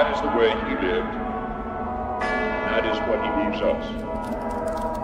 lives the way he lived. And that is what he leaves us.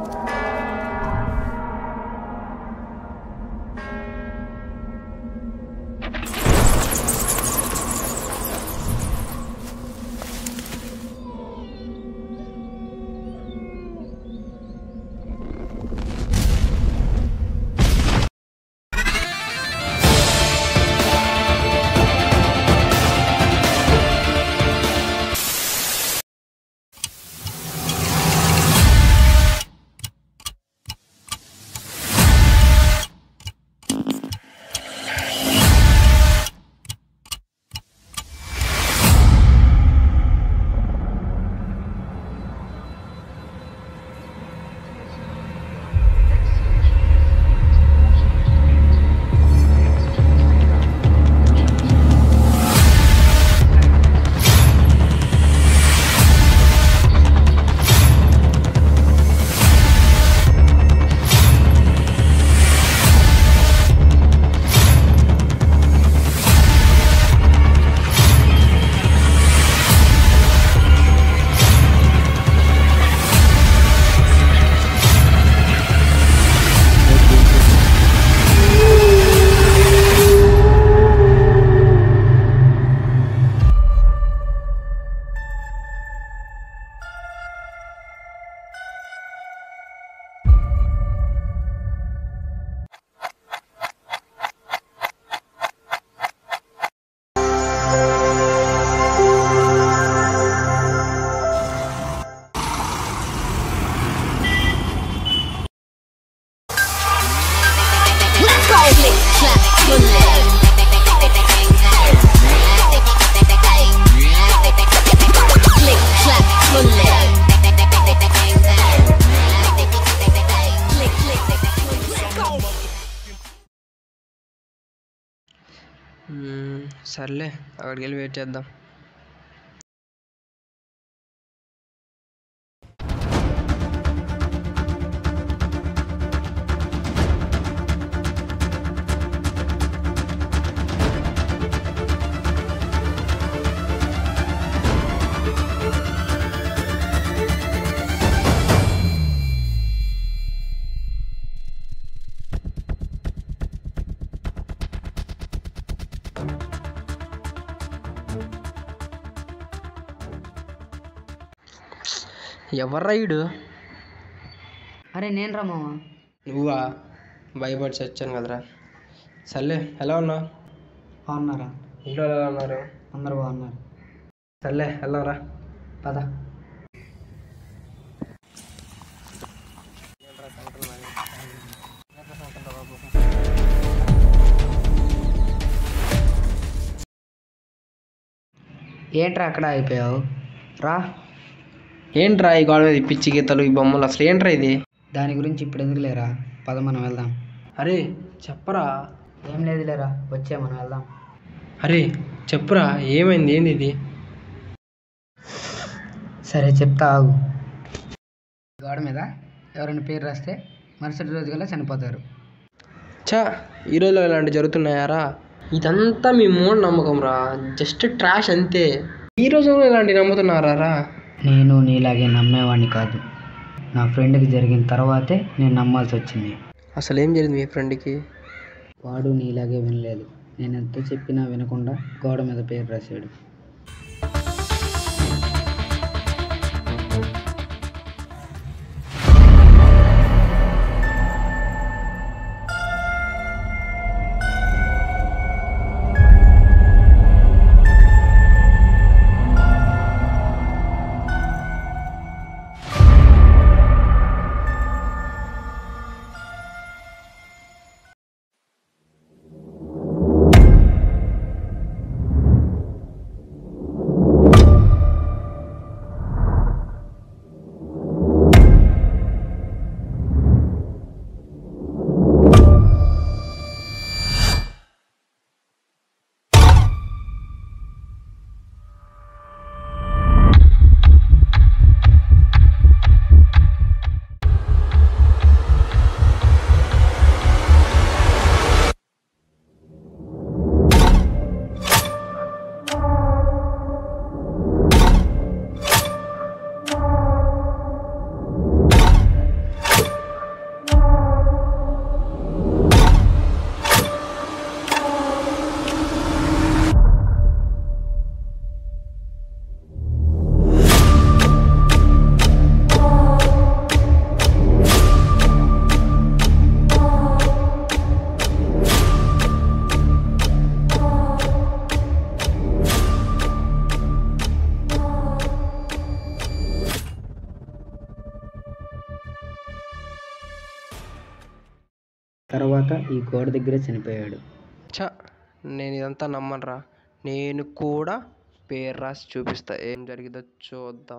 Let's go! Click, clap, bullet. Click, clap, bullet. Click, click, Let's go! మ్మ్, సర్లే అక్కడికి వెళ్ళి wait చేద్దాం ఎవర్రా ఈడు అరే నేను రా మామ నువ్వా భయపడి చచ్చాను కదరా సర్లే ఎలా ఉన్నావు బాగున్నారా ఇంట్లో ఎలా ఉన్నారు అందరు బాగున్నారు సర్లే వెళ్ళరా పద ఏంట్రా అక్కడ అయిపోయావు రా ఏంట్రా ఈ గోడ మీద ఈ పిచ్చి గీతలు ఈ బొమ్మలు అసలు ఏంట్రా ఇది దాని గురించి ఇప్పుడు ఎందుకు లేరా పద మనం వెళ్దాం అరే చెప్పరా ఏం లేదు లేరా వచ్చే మనం వెళ్దాం అరే చెప్పురా ఏమైంది ఏంది ఇది సరే చెప్తా ఆగు గోడ మీద ఎవరైనా పేరు రాస్తే మరుసటి రోజు కల్లా చనిపోతారు చా ఈ రోజులో ఇలాంటి జరుగుతున్నాయారా ఇదంతా మీ మూఢ నమ్మకం రా జస్ట్ ట్రాష్ అంతే ఈ రోజుల్లో ఇలాంటి నమ్ముతున్నారా రా నేను నీలాగే నమ్మేవాడిని కాదు నా ఫ్రెండ్కి జరిగిన తర్వాతే నేను నమ్మాల్సి వచ్చింది అసలు ఏం జరిగింది మీ ఫ్రెండ్కి వాడు నీలాగే వినలేదు నేను ఎంత చెప్పినా వినకుండా గోడ మీద పేరు రాశాడు తర్వాత ఈ గోడ దగ్గరే చనిపోయాడు చ నేను ఇదంతా నమ్మనురా నేను కూడా పేరు రాసి చూపిస్తా ఏం జరిగిందో చూద్దాం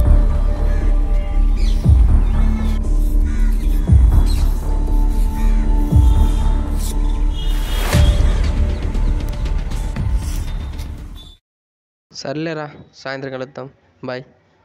సర్లేరా సాయంత్రం కలుద్దాం బాయ్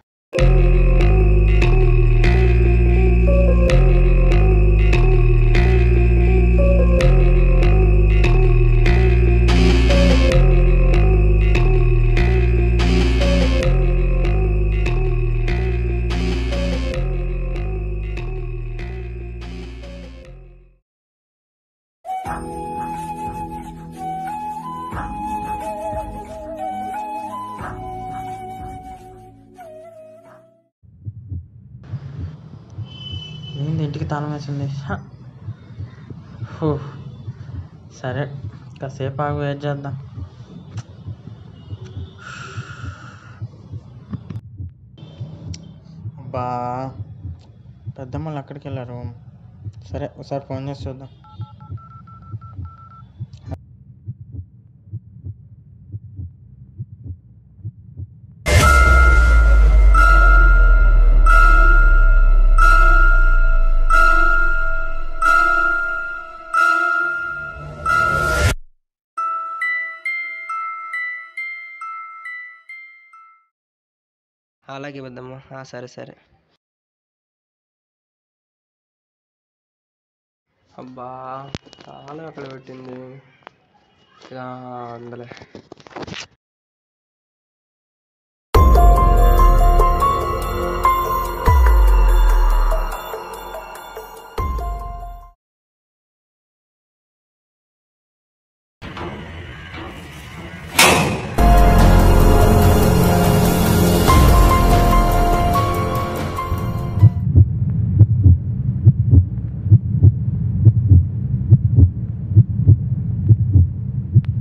ఏంది ఇంటికి తాళం వేసింది హ. హూ. సరే కాసేపు ఆగు వెయిట్ చేద్దాం బా పెద్దమ్మలు అక్కడికి వెళ్ళారు సరే ఒకసారి ఫోన్ చేసి చూద్దాం అలాగే పెద్దమ్మ ఆ, సరే సరే అబ్బా తాళం ఎక్కడ పెట్టింది ఇలా అందులే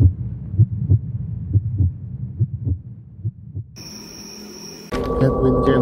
చెప్పించే